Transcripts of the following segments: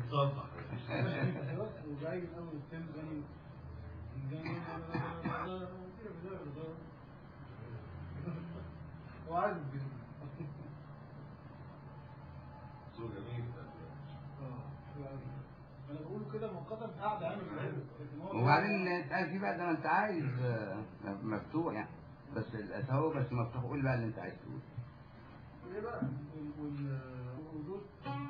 طبعا وجاي من اول الفيلم جاني جاني هو عايز الفيلم صوت جميل انا بقول كده مؤقتا قاعد عامل حلو لكن هو وبعدين اتقال فيه بقى ده ما انت عايز آه، مفتوح يعني بس الاسهو بس مفتوح قول بقى اللي انت عايز تقوله ايه بقى وال- وال- والردود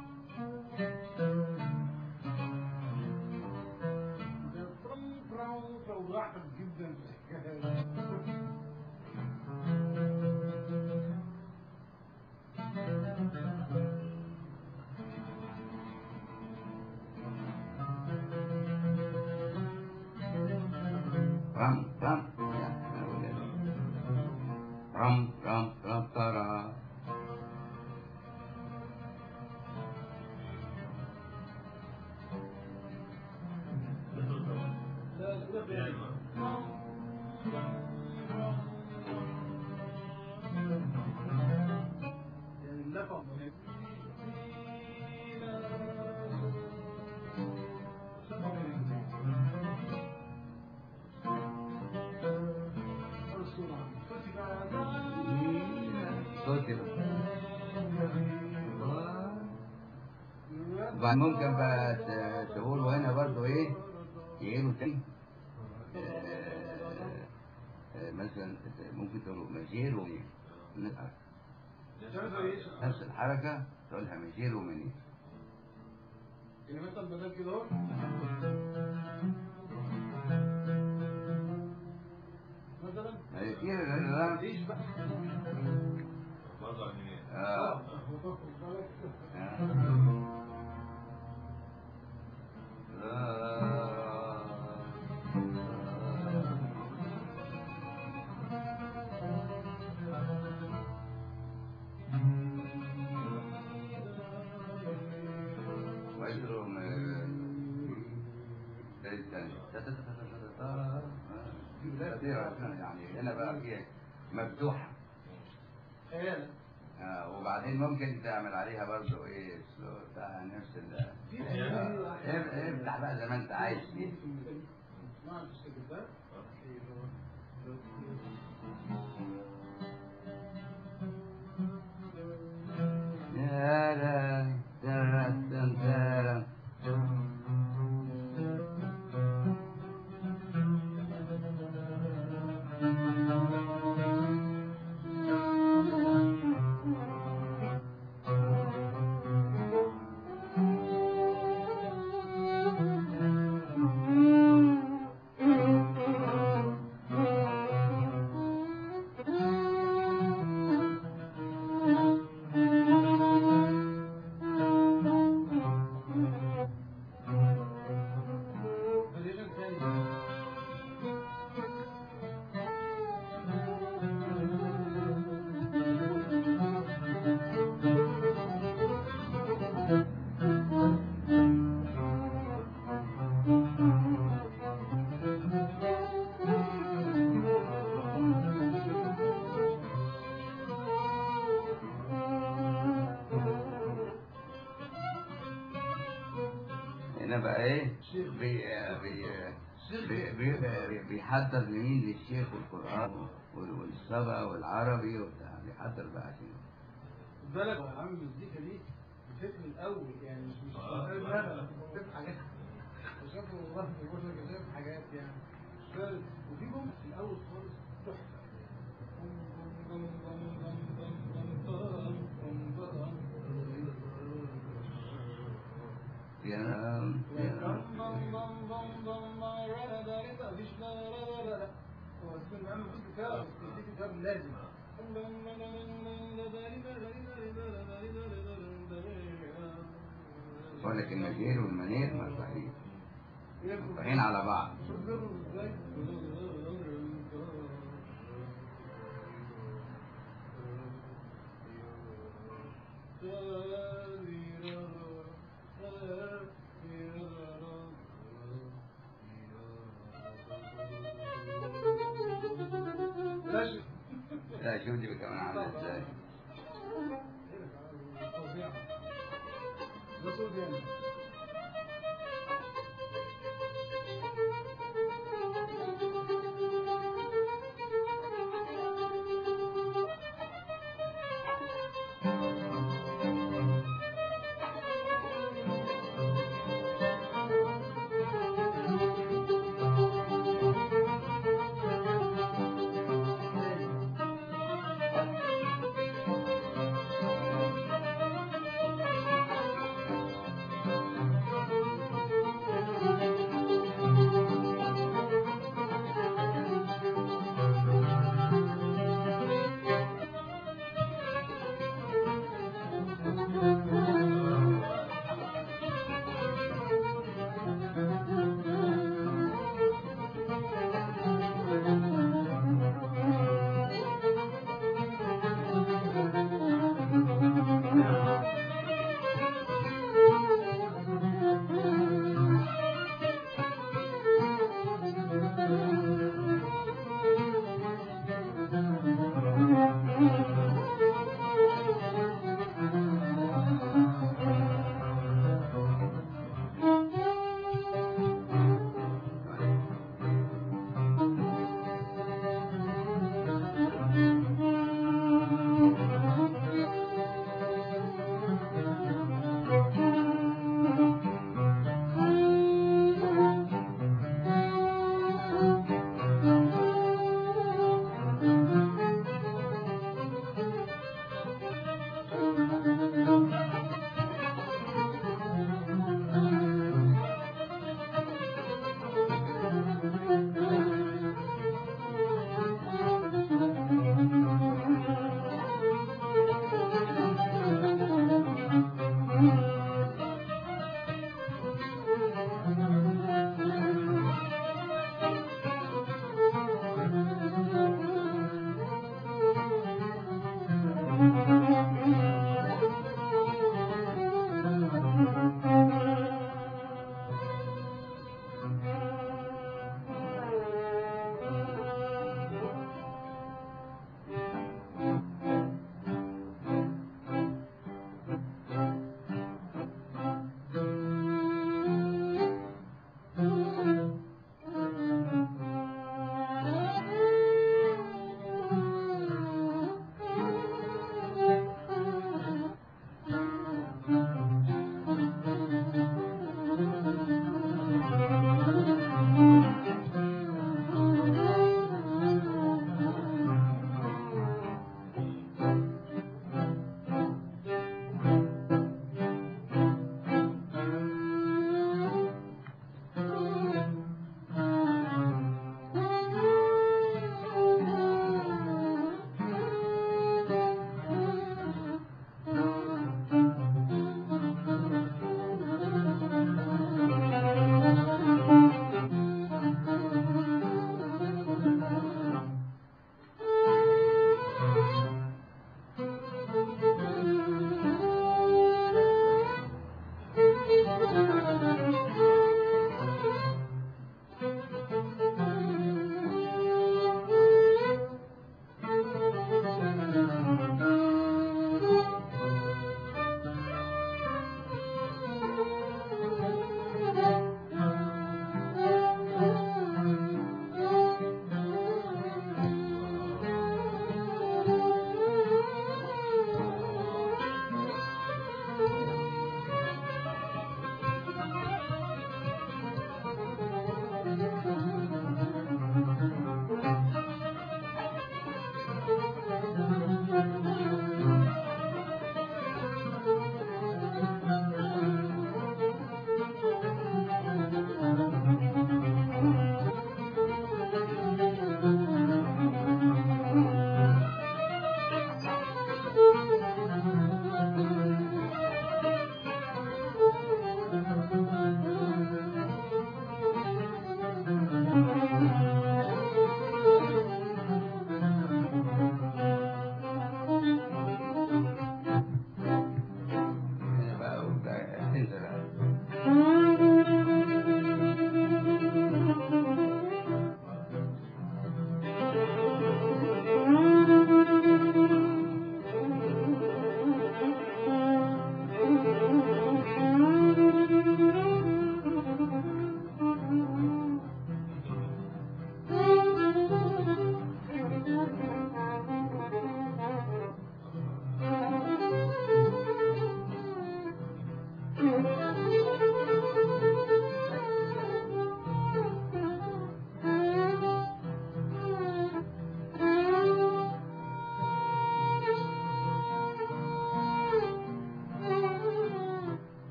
ده فرم فرم فرم راحت جدا في الحكاية. رم رم رم رم رم ترى لا الأولى يعني اللفظ صوتي وبعد ممكن بقى ت- تقولوا هنا برضو ايه يقولوا تاني آه، آه، مثلا ممكن تقولوا مجير ومنير نفس الحركة تقولها مجير ومنير يعني مثلا بدل كده اهو مثلا هي كتير لا ليش بقى برضه عن يمين آه. ويدروا يعني هنا بقى فيها مفتوحة خيال آه، وبعدين ممكن تعمل عليها برضو ايه سلو بتاع نفس ال اف- افتح بقى زي ما انت عايز فيه اسمع السكرتير تارا تارا تن تارا بوزيشن ثاني هنا بقى ايه بي بي بي بي بيحضر لمين للشيخ والقرآن وال- والصبا والعربي وبتاع بيحضر بقى عشان خد بالك هو عامل المزيكا دي بفكر الاول يعني مش مش لا لا شايف حاجات وشاف والله بيقول لك شايف حاجات يعني ف- وفي جمله في الاول خالص تحفه يا يا مفيش لا لا لا لا لا هو الفيلم عامل فيه كتاب بس في كتاب لازم بقول لك المجير والمنير مرتاحين مرتاحين على بعض شوف بيرقص ازاي ماشي لا شوف دي كمان عامله ازاي فظيعة. ده صوت يعني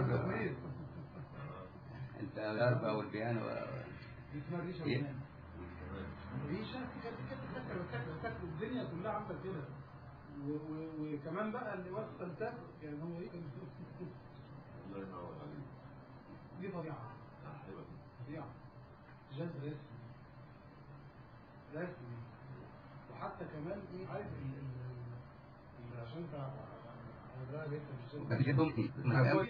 برضه تقليد. انت الاربع والبيانو دي اسمها ريشه إيه؟ وبنان. ريشه كده كده كده كده كده الدنيا كلها عامله كده و- و- وكمان بقى اللي وصل ده يعني هو ايه الله ينور عليك دي طبيعه أحبك طبيعه جاز رسمي رسمي وحتى كمان ايه عارف ال- ال- ال- عشان انت على بالك انت مش كان جدهم